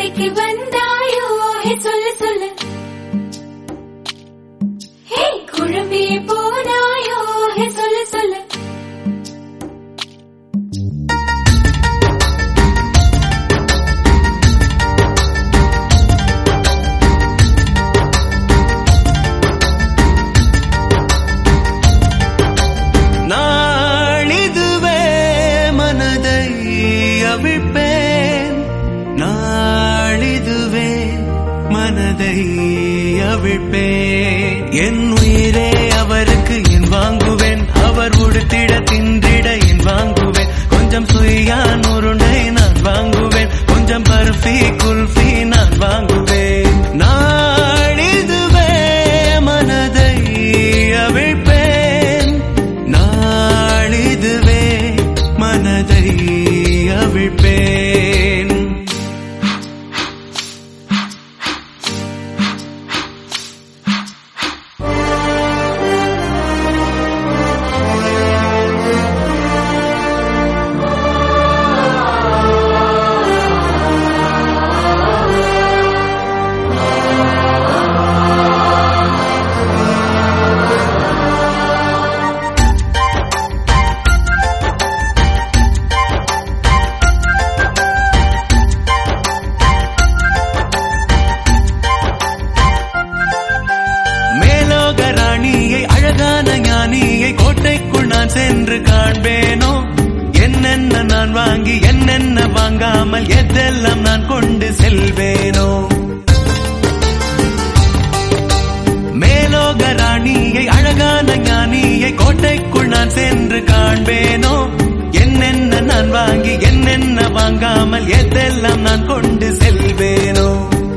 சண்டைக்கு வந்தாயோ ஹே சொல்லு சொல்லு ஹே குழம்பி போனாயோ ஹே சொல்லு சொல்லு நாளிதுவே மனதை அவிழ்ப்பேன் நாளிதுவே மனதை அவிழ்ப்பேன் என் உயிரே அவருக்கு என் வாங்குவேன் அவர் உடுத்திட தின்றிட என் வாங்குவேன் கொஞ்சம் சுயான் உருண்டை நான் வாங்குவேன் கொஞ்சம் பர்ஃபி குல்ஃபி நான் வாங்குவேன் நாளிதுவே மனதை அவிழ்ப்பேன் நாளிதுவே மனதை அவிழ்ப்பேன் மேலோக ராணியை அழகான ஞானியை கோட்டைக்குள் நான் சென்று காண்பேனோ என்னென்ன நான் வாங்கி என்னென்ன வாங்காமல் எதெல்லாம் நான் கொண்டு செல்வேனோ மேலோக ராணியை அழகான ஞானியை கோட்டைக்குள் நான் சென்று காண்பேனோ என்னென்ன நான் வாங்கி என்னென்ன வாங்காமல் எதெல்லாம் நான் கொண்டு செல்வேனோ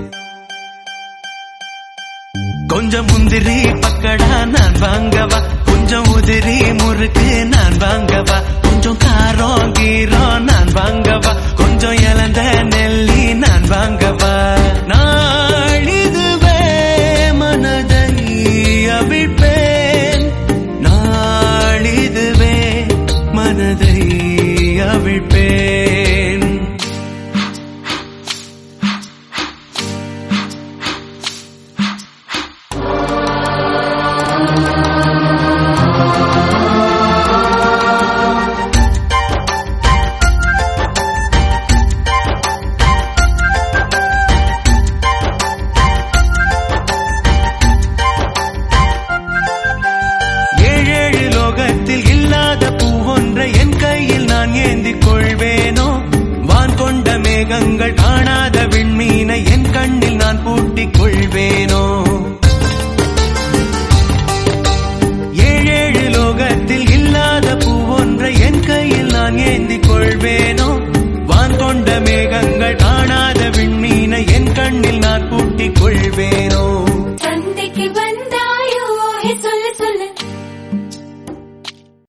கொஞ்சம் முந்திரி பக்கடா நான் வாங்கவா கொஞ்சம் உதிரி முறுக்கு நான் வாங்கவா கொஞ்சம் காரம் கீரம் நான் வாங்கவா கொஞ்சம் இழந்த நெல்லி நான் வாங்கவா நாளிதுவே மனதை அவிழ்ப்பேன் நாளிதுவே மனதை அவிழ்ப்பேன் ஏழேழு லோகத்தில் இல்லாத பூவொன்றை என் கையில் நான் ஏந்திக் கொள்வேனோ வான் கொண்ட மேகங்கள் காணாத விண்மீனை என் கண்ணில் நான் பூட்டிக் கொள்வேனோ ஏழேழு லோகத்தில் இல்லாத பூவொன்றை என் கையில் நான் ஏந்திக் கொள்வேனோ வான் கொண்ட மேகங்கள் காணாத விண்மீனை என் கண்ணில் நான் பூட்டிக்